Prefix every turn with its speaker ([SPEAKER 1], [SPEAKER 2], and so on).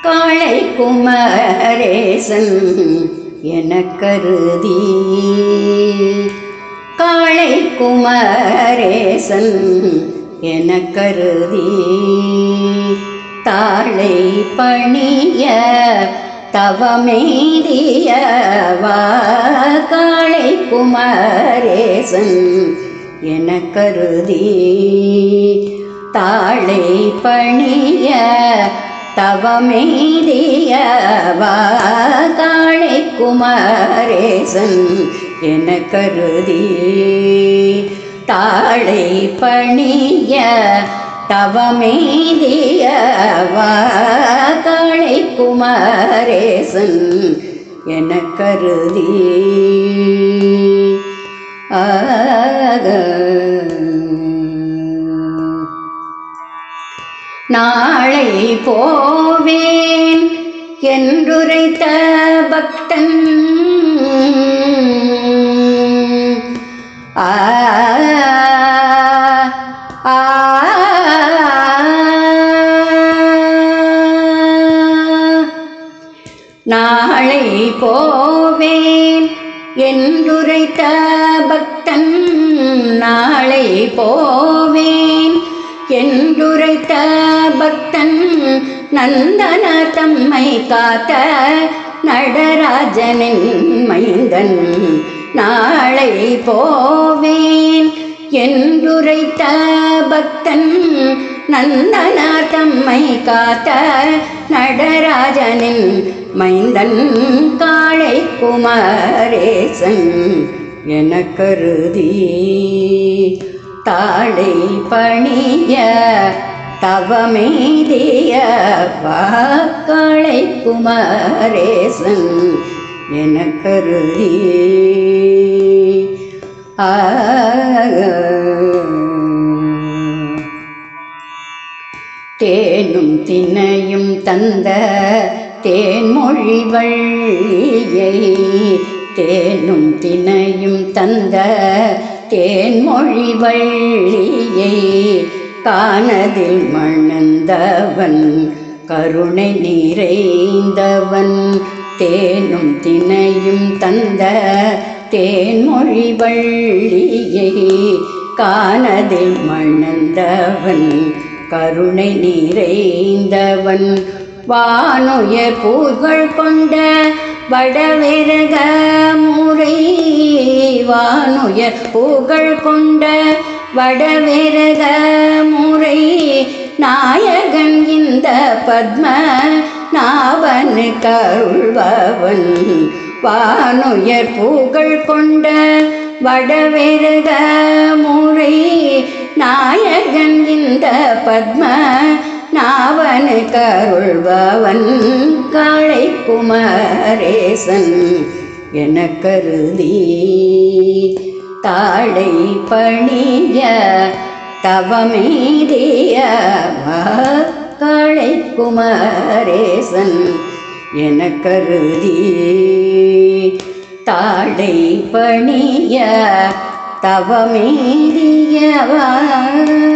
[SPEAKER 1] காளை குமரேசன் என கருதி காளை குமரேசன் என கருதி தாளை பணிய தவமேதிய காளை குமரேசன் என கருதி தாளை பணிய தவமேதிய காளை குமரேசன் என கருதி தாளை பணிய தவமேதிய காளை குமரேசன் என கருதி ஆக நாளை போவேன் என்றுரைத்த பக்தன் ஆ ஆ நாளை போவேன் என்றுரைத்த பக்தன் நாளை போவேன் என்றுரைத்த பக்தன் நந்தன தம்மை காத்த நடராஜனின் மைந்தன் நாளை போவேன் என்றுரைத்த பக்தன் நந்தன தம்மை காத்த நடராஜனின் மைந்தன் காளை குமரேசன் என கருதி தாளை பணிய தவமேதிய வாக்களை குமரேசன் என கருதி ஆ தேனும் தினையும் தந்த தேன்மொழி வள்ளியை தேனும் தினையும் தந்த தேன்மொழி வள்ளியை காணதில் மணந்தவன் கருணை நிறைந்தவன் தேனும் தினையும் தந்த தேன்மொழி வள்ளியை காணதில் மணந்தவன் கருணை நிறைந்தவன் வானுயர் பூகள் கொண்ட வடவிரக முறை வானுயர் பூகள் கொண்ட வடவிரக முறை நாயகன் இந்த பத்ம நாவனு கருள்பவன் வானுயர் பூகள் கொண்ட வடவிரக முறை நாயகன் இந்த பத்ம நாவனு கருள்பவன் காளை குமரேசன் என கருதி தாளை பணிய தவமேதிய காளை குமரேசன் என கருதி தாளை பணிய தவமேதியவா